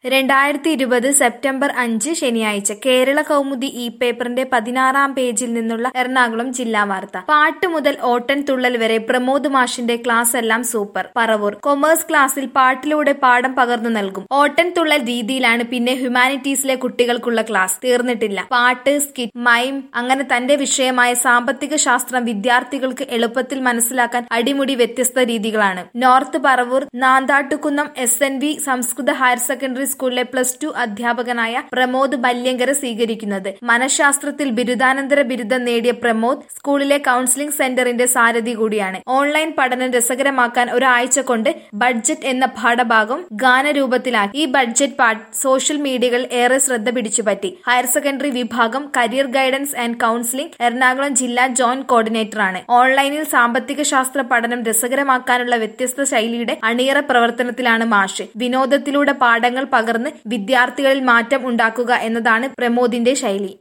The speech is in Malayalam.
രണ്ടായിരത്തി ഇരുപത് സെപ്റ്റംബർ അഞ്ച് ശനിയാഴ്ച കേരള കൗമുദി ഇ പേപ്പറിന്റെ പതിനാറാം പേജിൽ നിന്നുള്ള എറണാകുളം ജില്ലാ വാർത്ത പാട്ട് മുതൽ ഓട്ടൻ തുള്ളൽ വരെ പ്രമോദ് മാഷിന്റെ ക്ലാസ് എല്ലാം സൂപ്പർ പറവൂർ കൊമേഴ്സ് ക്ലാസ്സിൽ പാട്ടിലൂടെ പാഠം പകർന്നു നൽകും ഓട്ടൻ തുള്ളൽ രീതിയിലാണ് പിന്നെ ഹ്യൂമാനിറ്റീസിലെ കുട്ടികൾക്കുള്ള ക്ലാസ് തീർന്നിട്ടില്ല പാട്ട് സ്കിറ്റ് മൈം അങ്ങനെ തന്റെ വിഷയമായ സാമ്പത്തിക ശാസ്ത്രം വിദ്യാർത്ഥികൾക്ക് എളുപ്പത്തിൽ മനസ്സിലാക്കാൻ അടിമുടി വ്യത്യസ്ത രീതികളാണ് North Paravur Nanthattukunnam S N V സംസ്കൃത ഹയർ സെക്കൻഡറി സ്കൂളിലെ പ്ലസ് ടു അധ്യാപകനായ പ്രമോദ് ബല്യങ്കര സ്വീകരിക്കുന്നത് മനഃശാസ്ത്രത്തിൽ ബിരുദാനന്തര ബിരുദം നേടിയ പ്രമോദ് സ്കൂളിലെ കൌൺസിലിംഗ് സെന്ററിന്റെ സാരഥി കൂടിയാണ് ഓൺലൈൻ പഠനം രസകരമാക്കാൻ ഒരാഴ്ച കൊണ്ട് ബഡ്ജറ്റ് എന്ന പാഠഭാഗം ഗാനരൂപത്തിലാക്കി ഈ ബഡ്ജറ്റ് പാട്ട് സോഷ്യൽ മീഡിയകളിൽ ഏറെ ശ്രദ്ധ പിടിച്ചുപറ്റി ഹയർ സെക്കൻഡറി വിഭാഗം career guidance and counselling Ernakulam ജില്ലാ ജോയിന്റ് കോർഡിനേറ്ററാണ് ഓൺലൈനിൽ സാമ്പത്തിക ശാസ്ത്ര പഠനം രസകരമാക്കാനുള്ള വ്യത്യസ്ത ശൈലിയുടെ അണിയറ പ്രവർത്തനത്തിലാണ് മാഷ് വിനോദത്തിലൂടെ പാഠങ്ങൾ പകർന്ന് വിദ്യാർത്ഥികളിൽ മാറ്റം ഉണ്ടാക്കുക എന്നതാണ് പ്രമോദിന്റെ ശൈലി